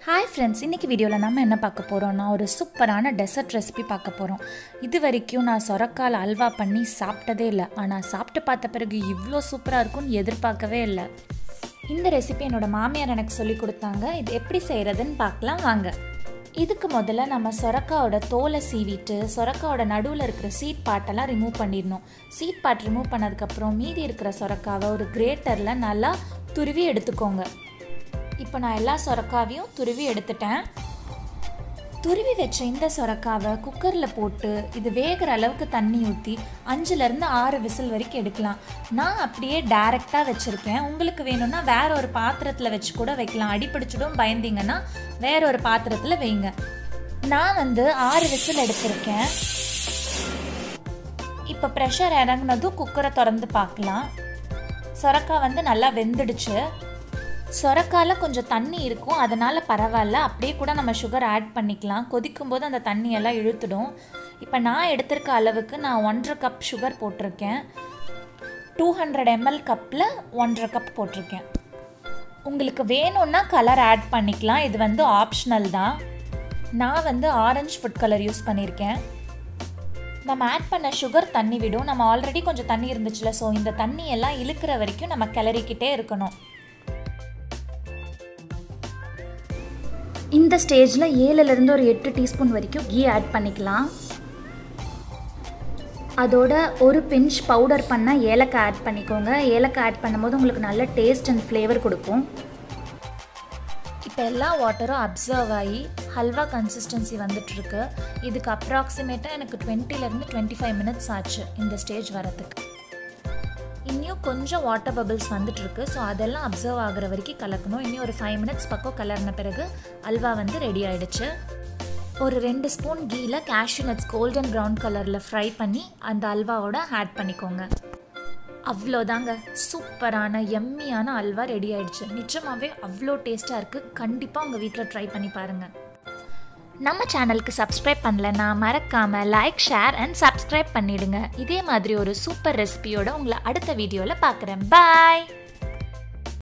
hi friends இன்றைக்கி வீடியோவில் நம்ம என்ன பார்க்க போகிறோம்னா ஒரு சூப்பரான டெசர்ட் ரெசிபி பார்க்க போகிறோம் இது வரைக்கும் நான் சொரக்கால் அல்வா பண்ணி சாப்பிட்டதே இல்லை ஆனால் சாப்பிட்டு பார்த்த பிறகு இவ்வளோ சூப்பராக இருக்கும்னு எதிர்பார்க்கவே இல்லை இந்த ரெசிபி என்னோட மாமியார் எனக்கு சொல்லி கொடுத்தாங்க இது எப்படி செய்கிறதுன்னு பார்க்கலாம் வாங்க இதுக்கு முதல்ல நம்ம சொரக்காவோட தோலை சீவிட்டு சொரக்காவோட நடுவில் இருக்கிற சீட் பாட்டெல்லாம் ரிமூவ் பண்ணிடணும் சீட் பாட் ரிமூவ் பண்ணதுக்கப்புறம் மீதி இருக்கிற சொரக்காவை ஒரு கிரேட்டரில் நல்லா துருவி எடுத்துக்கோங்க இப்போ நான் எல்லா சொரக்காவையும் துருவி எடுத்துட்டேன் துருவி வச்ச இந்த சொரக்காவை குக்கரில் போட்டு இது வேகிற அளவுக்கு தண்ணி ஊற்றி அஞ்சுலேருந்து ஆறு விசில் வரைக்கும் எடுக்கலாம் நான் அப்படியே டைரெக்டாக வச்சுருக்கேன் உங்களுக்கு வேணும்னா வேற ஒரு பாத்திரத்தில் வச்சு கூட வைக்கலாம் அடிப்பிடிச்சிடும் பயந்தீங்கன்னா வேற ஒரு பாத்திரத்தில் வைங்க நான் வந்து ஆறு விசில் எடுத்திருக்கேன் இப்போ ப்ரெஷர் இறங்குனதும் குக்கரை திறந்து பார்க்கலாம் சொரக்காய் வந்து நல்லா வெந்துடுச்சு சொரக்கால கொஞ்சம் தண்ணி இருக்கும் அதனால் பரவாயில்ல அப்படியே கூட நம்ம சுகர் ஆட் பண்ணிக்கலாம் கொதிக்கும் போது அந்த தண்ணி எல்லாம் இழுத்துடும் இப்போ நான் எடுத்திருக்க அளவுக்கு நான் ஒன்றரை கப் சுகர் போட்டிருக்கேன் டூ ஹண்ட்ரட் எம்எல் கப்பில் ஒன்றரை கப் போட்டிருக்கேன் உங்களுக்கு வேணும்னா கலர் ஆட் பண்ணிக்கலாம் இது வந்து ஆப்ஷனல் தான் நான் வந்து ஆரஞ்சு ஃபுட் கலர் யூஸ் பண்ணியிருக்கேன் நம்ம ஆட் பண்ண சுகர் தண்ணி விடும் நம்ம ஆல்ரெடி கொஞ்சம் தண்ணி இருந்துச்சுல ஸோ இந்த தண்ணி எல்லாம் இழுக்கிற வரைக்கும் நம்ம கிளறிக்கிட்டே இருக்கணும் இந்த ஸ்டேஜில் ஏழுலேருந்து ஒரு எட்டு டீஸ்பூன் வரைக்கும் கீ ஆட் பண்ணிக்கலாம் அதோட ஒரு பிஞ்ச் பவுடர் பண்ண ஏலக்காய் ஆட் பண்ணிக்கோங்க ஏலக்காய் ஆட் பண்ணும்போது உங்களுக்கு நல்ல டேஸ்ட் அண்ட் ஃப்ளேவர் கொடுக்கும் இப்போ எல்லா வாட்டரும் அப்சர்வ் ஆகி ஹல்வா கன்சிஸ்டன்சி வந்துட்டுருக்கு இதுக்கு அப்ராக்சிமேட்டாக எனக்கு டுவெண்ட்டிலேருந்து டுவெண்ட்டி ஃபைவ் மினிட்ஸ் ஆச்சு இந்த ஸ்டேஜ் வரதுக்கு இன்னும் கொஞ்சம் வாட்டர் பபிள்ஸ் வந்துட்டு இருக்கு ஸோ அதெல்லாம் அப்சர்வ் ஆகிற வரைக்கும் கலக்கணும் இன்னும் ஒரு ஃபைவ் மினிட்ஸ் பக்கம் கலர்ன பிறகு அல்வா வந்து ரெடி ஆயிடுச்சு ஒரு ரெண்டு ஸ்பூன் கீயில் கேஷ்யூ நட்ஸ் கோல்டன் ப்ரௌன் கலரில் ஃப்ரை பண்ணி அந்த அல்வாவோட ஆட் பண்ணிக்கோங்க அவ்வளோதாங்க சூப்பரான எம்மியான அல்வா ரெடி ஆயிடுச்சு நிஜமாகவே அவ்வளோ டேஸ்ட்டாக இருக்குது கண்டிப்பாக உங்கள் வீட்டில் ட்ரை பண்ணி பாருங்கள் நம்ம சேனலுக்கு சப்ஸ்கிரைப் பண்ணலன்னா மறக்காமல் லைக் ஷேர் அண்ட் சப்ஸ்கிரைப் பண்ணிடுங்க இதே மாதிரி ஒரு சூப்பர் ரெசிபியோட உங்களை அடுத்த வீடியோவில் பார்க்குறேன் பாய்